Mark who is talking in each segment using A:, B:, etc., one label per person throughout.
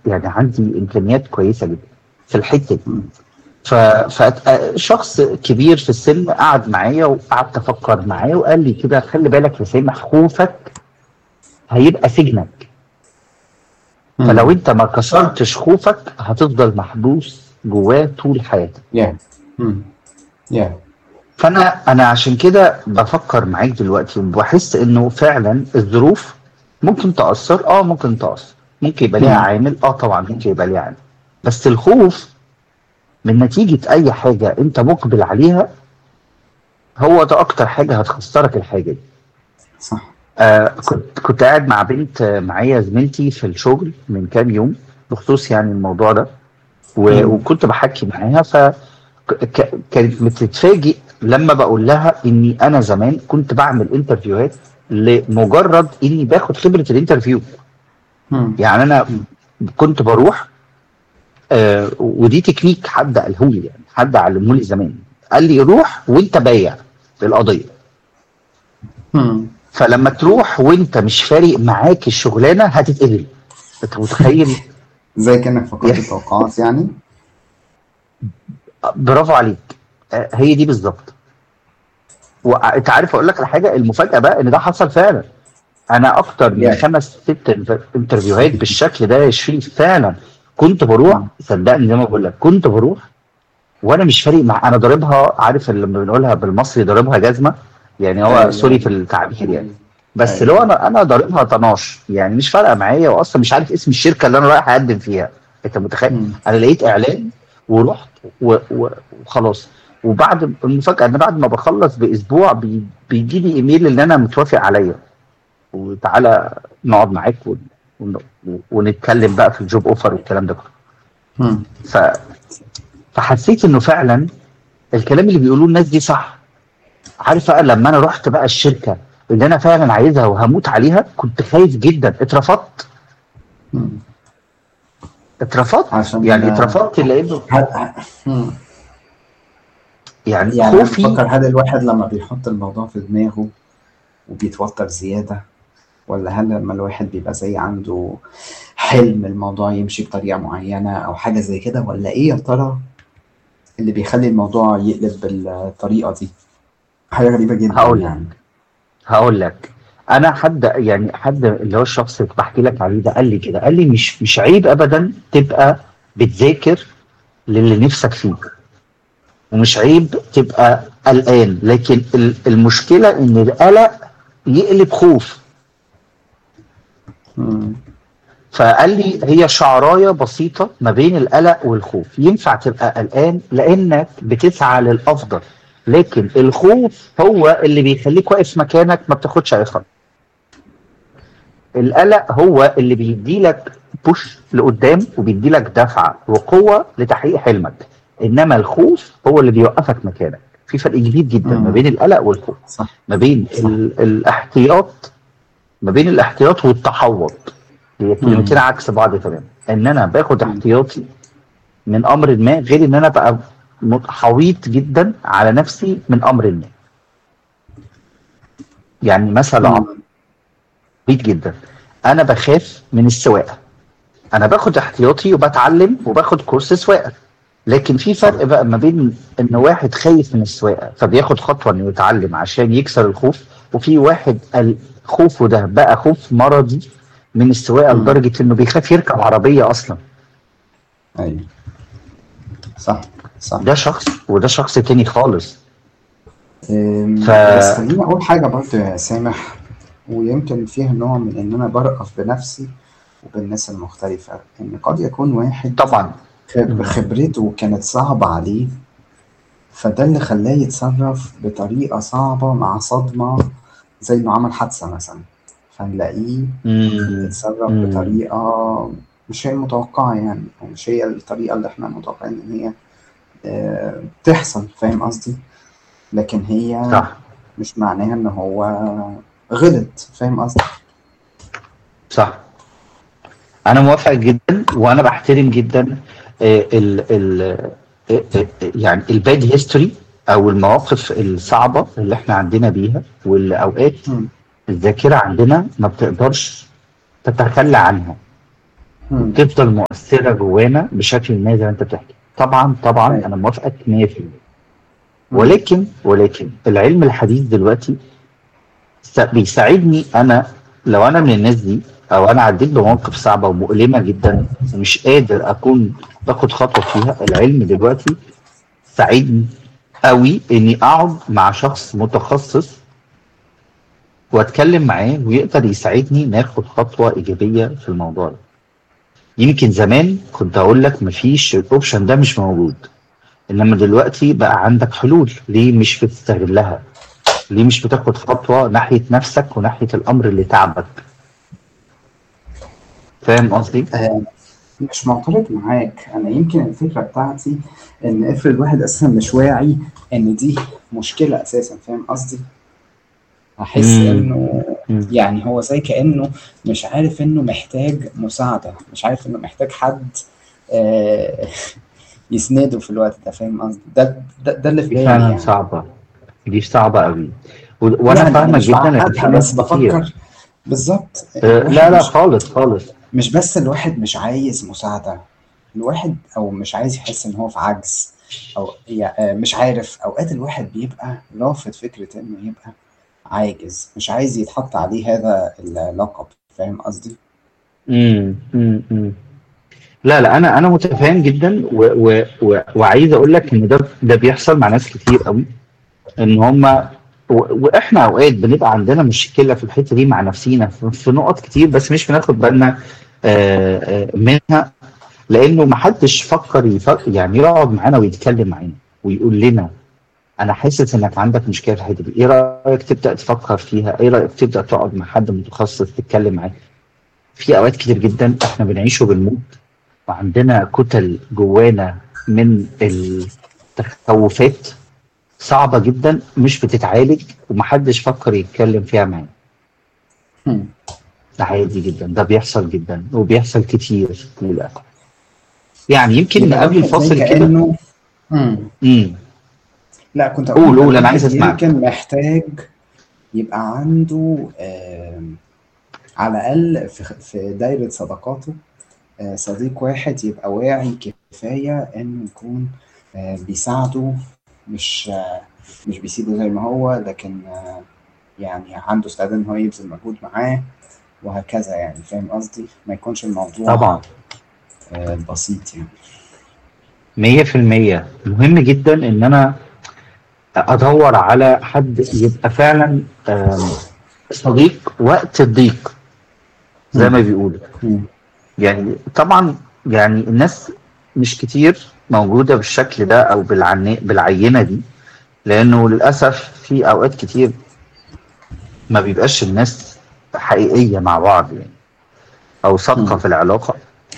A: يعني عندي امكانيات كويسه جدا في الحته دي ف- فشخص كبير في السن قعد معايا وقعدت افكر معاه وقال لي كده خلي بالك يا سامح خوفك هيبقى سجنك فلو انت ما كسرتش خوفك هتفضل محبوس جواه طول حياتك
B: يا مم. يا
A: فانا انا عشان كده بفكر معاك دلوقتي وبحس انه فعلا الظروف ممكن تاثر اه ممكن تاثر ممكن يبقى ليها
B: مم.
A: عامل اه طبعا ممكن يبقى ليها عامل بس الخوف من نتيجه اي حاجه انت مقبل عليها هو ده اكتر حاجه هتخسرك الحاجه دي
B: صح
A: آه كنت كنت قاعد مع بنت آه، معايا زميلتي في الشغل من كام يوم بخصوص يعني الموضوع ده و-
B: مم.
A: وكنت بحكي معاها ف ك- ك- كانت بتتفاجئ لما بقول لها اني انا زمان كنت بعمل انترفيوهات لمجرد اني باخد خبره الانترفيو
B: مم.
A: يعني انا كنت بروح آه ودي تكنيك حد قاله لي يعني حد علمه لي زمان قال لي روح وانت بايع القضيه
B: مم.
A: فلما تروح وانت مش فارق معاك الشغلانه هتتقبل انت متخيل
B: زي كأنك فقدت التوقعات يعني
A: برافو عليك آه، هي دي بالظبط وانت عارف اقول لك على حاجه المفاجاه بقى ان ده حصل فعلا انا اكتر من
B: يعني.
A: خمس ست انف- انترفيوهات بالشكل ده يا شريف فعلا كنت بروح صدقني زي ما بقول لك كنت بروح وانا مش فارق مع انا ضاربها عارف اللي لما بنقولها بالمصري ضاربها جزمه يعني هو
B: أيوة.
A: سوري في التعبير يعني بس
B: أيوة.
A: لو انا انا ضاربها طناش يعني مش فارقه معايا واصلا مش عارف اسم الشركه اللي انا رايح اقدم فيها انت متخيل
B: مم.
A: انا لقيت اعلان ورحت و- و- وخلاص وبعد المفاجاه ان بعد ما بخلص باسبوع بي- بيجي لي ايميل ان انا متوافق عليا وتعالى نقعد معاك ون- ون- ونتكلم بقى في الجوب اوفر والكلام ده كله
B: مم.
A: ف فحسيت انه فعلا الكلام اللي بيقولوه الناس دي صح عارف بقى لما انا رحت بقى الشركه اللي انا فعلا عايزها وهموت عليها كنت خايف جدا اترفضت
B: مم.
A: اترفضت
B: عشان
A: يعني اترفضت لانه
B: هل... مم.
A: يعني,
B: يعني أنا
A: خوفي
B: بفكر هل الواحد لما بيحط الموضوع في دماغه وبيتوتر زيادة ولا هل لما الواحد بيبقى زي عنده حلم الموضوع يمشي بطريقة معينة أو حاجة زي كده ولا إيه يا ترى اللي بيخلي الموضوع يقلب بالطريقة دي حاجة غريبة جدا
A: هقول لك
B: يعني
A: هقول لك انا حد يعني حد اللي هو الشخص اللي بحكي لك عليه ده قال لي كده قال لي مش مش عيب ابدا تبقى بتذاكر للي نفسك فيه ومش عيب تبقى قلقان لكن ال- المشكله ان القلق يقلب خوف
B: مم.
A: فقال لي هي شعرايه بسيطه ما بين القلق والخوف ينفع تبقى قلقان لانك بتسعى للافضل لكن الخوف هو اللي بيخليك واقف مكانك ما بتاخدش اي خطوه القلق هو اللي بيديلك بوش لقدام وبيديلك دفعه وقوه لتحقيق حلمك انما الخوف هو اللي بيوقفك مكانك في فرق كبير جدا
B: مم.
A: ما بين القلق والخوف
B: صح
A: ما بين
B: صح.
A: ال- الاحتياط ما بين الاحتياط والتحوط هي كلمتين عكس بعض تماما ان انا باخد
B: مم.
A: احتياطي من امر ما غير ان انا ابقى حويط جدا على نفسي من امر ما يعني مثلا
B: مم.
A: عبيط جدا انا بخاف من السواقه انا باخد احتياطي وبتعلم وباخد كورس سواقه لكن في فرق بقى ما بين ان واحد خايف من السواقه فبياخد خطوه انه يتعلم عشان يكسر الخوف وفي واحد ال- خوفه ده بقى خوف مرضي من السواقه
B: مم.
A: لدرجه انه بيخاف يركب عربيه اصلا
B: أيوه صح صح
A: ده شخص وده شخص تاني خالص
B: أم،
A: ف-
B: بس خليني اقول حاجه برضه يا سامح ويمكن فيها نوع من ان انا برأف بنفسي وبالناس المختلفه ان قد يكون واحد
A: طبعا
B: خب- خبرته كانت صعبه عليه فده اللي خلاه يتصرف بطريقه صعبه مع صدمه زي انه عمل حادثه مثلا فنلاقيه
A: مم.
B: يتصرف
A: مم.
B: بطريقه مش هي المتوقعه يعني او مش هي الطريقه اللي احنا متوقعين ان هي آه، تحصل فاهم قصدي لكن هي
A: صح
B: مش معناها ان هو غلط فاهم قصدي
A: صح انا موافق جدا وانا بحترم جدا آه، ال ال آه، آه، يعني الباد هيستوري او المواقف الصعبه اللي احنا عندنا بيها والاوقات
B: مم.
A: الذاكره عندنا ما بتقدرش تتخلى عنها
B: مم.
A: تفضل مؤثره جوانا بشكل ما زي ما انت بتحكي طبعا طبعا
B: أيوة.
A: انا موافقك 100% ولكن ولكن العلم الحديث دلوقتي س- بيساعدني انا لو انا من الناس دي او انا عديت بمواقف صعبه ومؤلمه جدا ومش قادر اكون باخد خطوه فيها العلم دلوقتي ساعدني قوي اني اقعد مع شخص متخصص واتكلم معاه ويقدر يساعدني ناخد خطوه ايجابيه في الموضوع ده يمكن زمان كنت اقول لك مفيش الاوبشن ده مش موجود انما دلوقتي بقى عندك حلول ليه مش بتستغلها ليه مش بتاخد خطوه ناحيه نفسك وناحيه الامر اللي تعبك فاهم قصدي
B: آه، مش معترض معاك انا يمكن الفكره بتاعتي ان افرض الواحد اساسا مش واعي ان دي مشكله اساسا فاهم قصدي هحس
A: مم.
B: انه
A: مم.
B: يعني هو زي كانه مش عارف انه محتاج مساعده مش عارف انه محتاج حد آه، يسنده في الوقت ده فاهم قصدي ده ده, ده اللي في
A: دي
B: بالي
A: فعلا
B: يعني
A: صعبه دي صعبه قوي و- وانا
B: يعني
A: فاهمك
B: مش
A: جدا ان في
B: بعقدها
A: ناس
B: بس
A: كتير
B: بفكر بالظبط
A: آه،
B: الواحد
A: لا لا
B: مش
A: خالص خالص
B: مش بس الواحد مش عايز مساعدة الواحد أو مش عايز يحس إن هو في عجز أو يعني مش عارف أوقات الواحد بيبقى رافض فكرة إنه يبقى عاجز مش عايز يتحط عليه هذا اللقب فاهم قصدي؟
A: امم امم أمم. لا لا انا انا متفاهم جدا و و و وعايز اقول لك ان ده ده بيحصل مع ناس كتير قوي ان هم واحنا اوقات بنبقى عندنا مشكله في الحته دي مع نفسينا في في نقط كتير بس مش بناخد بالنا آه، آه، منها لانه ما حدش فكر يفكر يعني يقعد معانا ويتكلم معانا ويقول لنا انا حاسس انك عندك مشكله في الحته دي ايه رايك تبدا تفكر فيها ايه رايك تبدا تقعد مع حد متخصص تتكلم معاه في اوقات كتير جدا احنا بنعيشه بالموت وعندنا كتل جوانا من التخوفات صعبة جدا مش بتتعالج ومحدش فكر يتكلم فيها معانا
B: هم.
A: ده عادي جدا ده بيحصل جدا وبيحصل كتير للأسف يعني يمكن
B: يبقى
A: قبل
B: الواحد
A: الفصل
B: زي
A: كده
B: كأنه هم.
A: امم
B: لا كنت
A: قول-
B: أقول
A: قول، أنا
B: الواحد
A: عايز أسمعك.
B: يمكن محتاج يبقى عنده آم، على الأقل في في دايرة صداقاته آه، صديق واحد يبقى واعي كفاية إنه يكون آه، بيساعده مش آه، مش بيسيبه زي ما هو لكن آه، يعني عنده استعداد إن هو يبذل مجهود معاه وهكذا يعني فاهم قصدي؟ ما يكونش الموضوع
A: طبعا
B: آه، بسيط يعني
A: مية في المية مهم جدا ان انا ادور على حد يبقى فعلا آم، صديق وقت الضيق زي ما بيقولوا
B: مم.
A: يعني طبعا يعني الناس مش كتير موجودة بالشكل ده او بالعني بالعينة دي لانه للاسف في اوقات كتير ما بيبقاش الناس حقيقية مع بعض يعني او صادقة
B: مم.
A: في العلاقة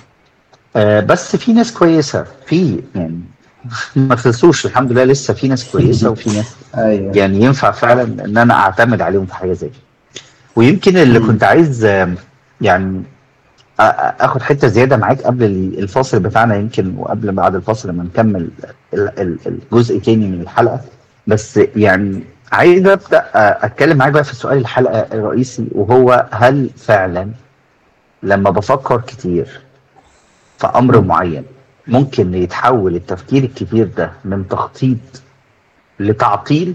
A: آه بس في ناس كويسة في يعني ما تنسوش الحمد لله لسه في ناس كويسة وفي ناس
B: أيوه
A: يعني ينفع فعلا ان انا اعتمد عليهم في حاجة زي كده ويمكن اللي
B: مم.
A: كنت عايز آم، يعني أ- أ- اخد حته زياده معاك قبل ال- الفاصل بتاعنا يمكن وقبل بعد الفاصل لما نكمل ال- ال- الجزء تاني من الحلقه بس يعني عايز ابدا أ- اتكلم معاك بقى في سؤال الحلقه الرئيسي وهو هل فعلا لما بفكر كتير في امر
B: مم.
A: معين ممكن يتحول التفكير الكتير ده من تخطيط لتعطيل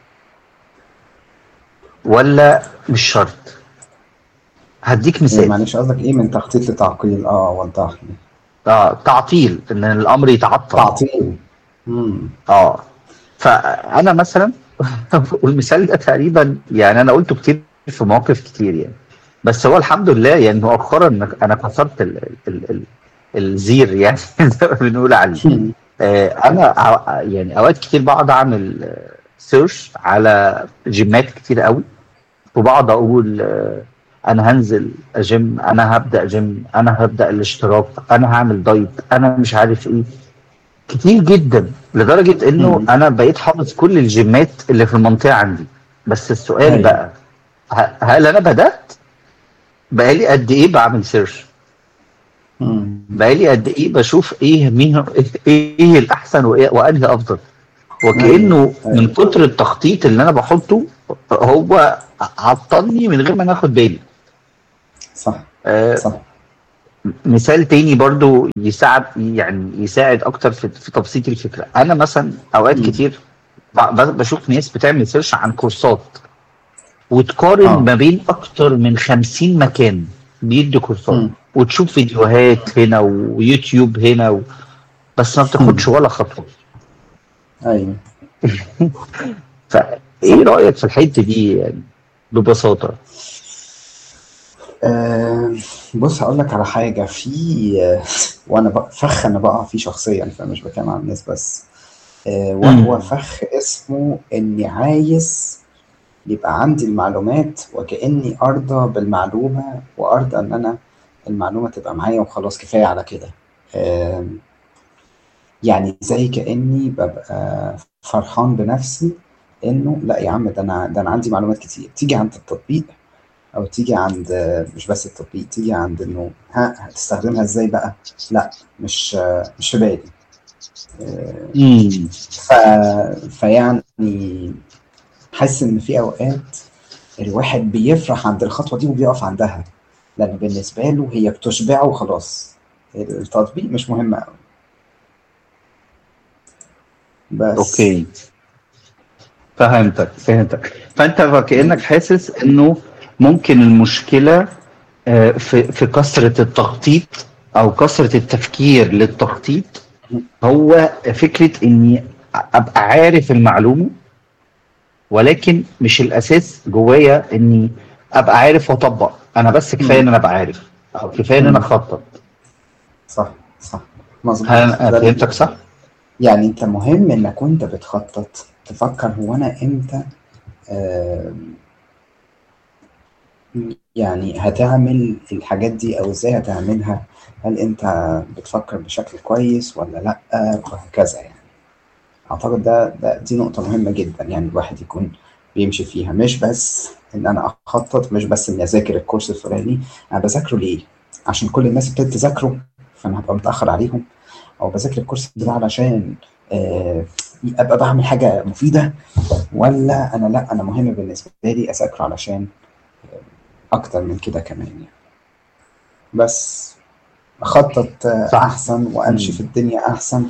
A: ولا مش شرط هديك
B: إيه،
A: مثال
B: معلش قصدك إيه من تخطيط لتعقيل؟ آه وضح لي
A: اه تعطيل ان الامر يتعطل
B: تعطيل مم.
A: اه فانا مثلا والمثال ده تقريبا يعني انا قلته كتير في مواقف كتير يعني بس هو الحمد لله يعني مؤخرا انا كسرت ال ال ال الزير يعني زي ما بنقول عليه
B: مم.
A: آه، انا ع- يعني اوقات كتير بقعد اعمل سيرش على جيمات كتير قوي وبقعد اقول آه، انا هنزل جيم انا هبدا جيم انا هبدا الاشتراك انا هعمل دايت انا مش عارف ايه كتير جدا لدرجه انه
B: مم.
A: انا بقيت حافظ كل الجيمات اللي في المنطقه عندي بس السؤال
B: أيوة.
A: بقى ه- هل انا بدات بقالي قد ايه بعمل سيرش
B: مم.
A: بقالي قد ايه بشوف ايه مين ايه الاحسن وايه وانهي افضل وكانه
B: أيوة.
A: من كتر التخطيط اللي انا بحطه هو عطلني من غير ما انا اخد بالي
B: صح
A: آه
B: صح
A: مثال تاني برضو يساعد يعني يساعد اكتر في, في تبسيط الفكره انا مثلا اوقات
B: مم.
A: كتير ب- ب- بشوف ناس بتعمل سيرش عن كورسات وتقارن
B: آه.
A: ما بين اكتر من 50 مكان بيدي كورسات
B: مم.
A: وتشوف فيديوهات هنا ويوتيوب هنا و... بس ما بتاخدش ولا خطوه
B: ايوه
A: فايه رايك في الحته دي يعني ببساطه
B: آه بص هقول لك على حاجة في آه، وأنا بق- فخ أنا بقع فيه شخصيا فمش بتكلم عن الناس بس آه وهو
A: مم.
B: فخ اسمه إني عايز يبقى عندي المعلومات وكأني أرضى بالمعلومة وأرضى إن أنا المعلومة تبقى معايا وخلاص كفاية على كده آه يعني زي كأني ببقى فرحان بنفسي إنه لا يا عم ده أنا ده أنا عندي معلومات كتير تيجي عند التطبيق او تيجي عند مش بس التطبيق تيجي عند انه ها هتستخدمها ازاي بقى لا مش مش في بالي آه،
A: مم.
B: ف... فيعني حاسس ان في اوقات الواحد بيفرح عند الخطوه دي وبيقف عندها لان بالنسبه له هي بتشبعه وخلاص التطبيق مش مهم قوي بس
A: اوكي فهمتك فهمتك فانت كانك حاسس انه ممكن المشكله آه، في في كثره التخطيط او كثره التفكير للتخطيط هو فكره اني ابقى عارف المعلومه ولكن مش الاساس جوايا اني ابقى عارف واطبق انا بس كفايه ان انا ابقى عارف او كفايه ان انا اخطط
B: صح صح مظبوط
A: هل انا
B: ده
A: فهمتك صح؟
B: يعني انت مهم انك وانت بتخطط تفكر هو انا امتى آم، يعني هتعمل الحاجات دي او ازاي هتعملها هل انت بتفكر بشكل كويس ولا لا وهكذا يعني اعتقد ده, ده دي نقطة مهمة جدا يعني الواحد يكون بيمشي فيها مش بس ان انا اخطط مش بس اني اذاكر الكورس الفلاني انا بذاكره ليه عشان كل الناس ابتدت تذاكره فانا هبقى متاخر عليهم او بذاكر الكورس ده علشان آه، ابقى بعمل حاجه مفيده ولا انا لا انا مهم بالنسبه لي اذاكره علشان آه، اكتر من كده كمان يعني بس اخطط آه،
A: صح.
B: احسن وامشي في الدنيا احسن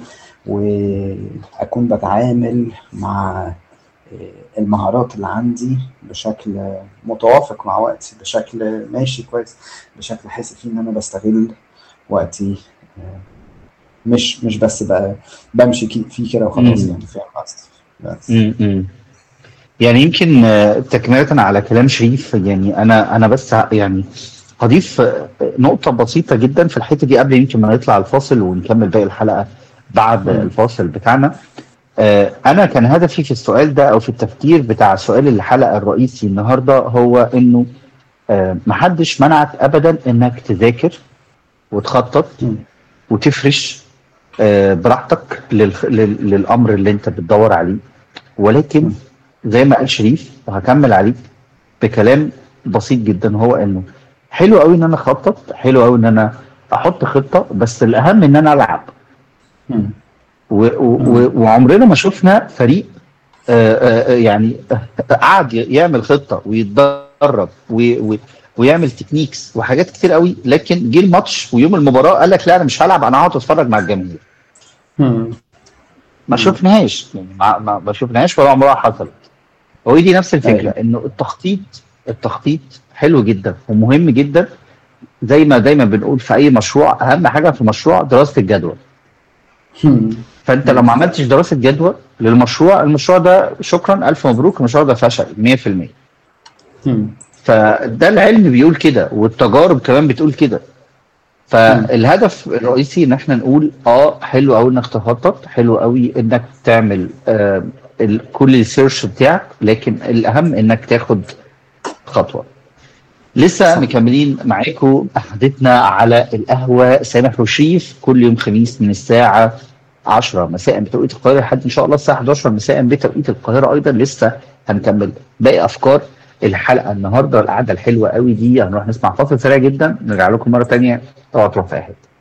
B: واكون بتعامل مع آه، المهارات اللي عندي بشكل متوافق مع وقتي بشكل ماشي كويس بشكل حاسس فيه ان انا بستغل وقتي آه، مش مش بس بقى بمشي كي- فيه كده وخلاص
A: مم.
B: يعني فاهم قصدي بس
A: م-م. يعني يمكن آه، تكملة على كلام شريف يعني انا انا بس ه- يعني هضيف آه، نقطة بسيطة جدا في الحتة دي قبل يمكن ما نطلع الفاصل ونكمل باقي الحلقة بعد
B: مم.
A: الفاصل بتاعنا آه، انا كان هدفي في السؤال ده او في التفكير بتاع سؤال الحلقة الرئيسي النهاردة هو انه آه، محدش منعك ابدا انك تذاكر وتخطط
B: مم.
A: وتفرش آه، براحتك للخ- لل- للامر اللي انت بتدور عليه ولكن
B: مم.
A: زي ما قال شريف وهكمل عليه بكلام بسيط جدا هو انه حلو قوي ان انا اخطط حلو قوي ان انا احط خطه بس الاهم ان انا العب
B: مم.
A: و- و- و- وعمرنا ما شفنا فريق آه، آه، آه، يعني قعد ي- يعمل خطه ويتدرب و- و- ويعمل تكنيكس وحاجات كتير قوي لكن جه الماتش ويوم المباراه قال لك لا انا مش هلعب انا هقعد اتفرج مع الجماهير
B: مم.
A: ما
B: مم.
A: شفناهاش يعني ما, ما, ما شفناهاش ولا عمرها حصلت هو دي نفس الفكره
B: أيوة.
A: انه التخطيط التخطيط حلو جدا ومهم جدا زي ما دايما بنقول في اي مشروع اهم حاجه في المشروع دراسه الجدوى
B: مم.
A: فانت لو ما عملتش دراسه جدوى للمشروع المشروع ده شكرا الف مبروك المشروع ده فشل 100%
B: مم.
A: فده العلم بيقول كده والتجارب كمان بتقول كده فالهدف الرئيسي ان احنا نقول اه حلو قوي انك تخطط حلو قوي انك تعمل آه ال- كل السيرش بتاعك لكن الاهم انك تاخد خطوه لسه
B: صح.
A: مكملين معاكم قعدتنا على القهوه سامح وشريف كل يوم خميس من الساعه 10 مساء بتوقيت القاهره لحد ان شاء الله الساعه 11 مساء بتوقيت القاهره ايضا لسه هنكمل باقي افكار الحلقه النهارده القعده الحلوه قوي دي هنروح نسمع فاصل سريع جدا نرجع لكم مره تانية اوعوا تروحوا في اي حته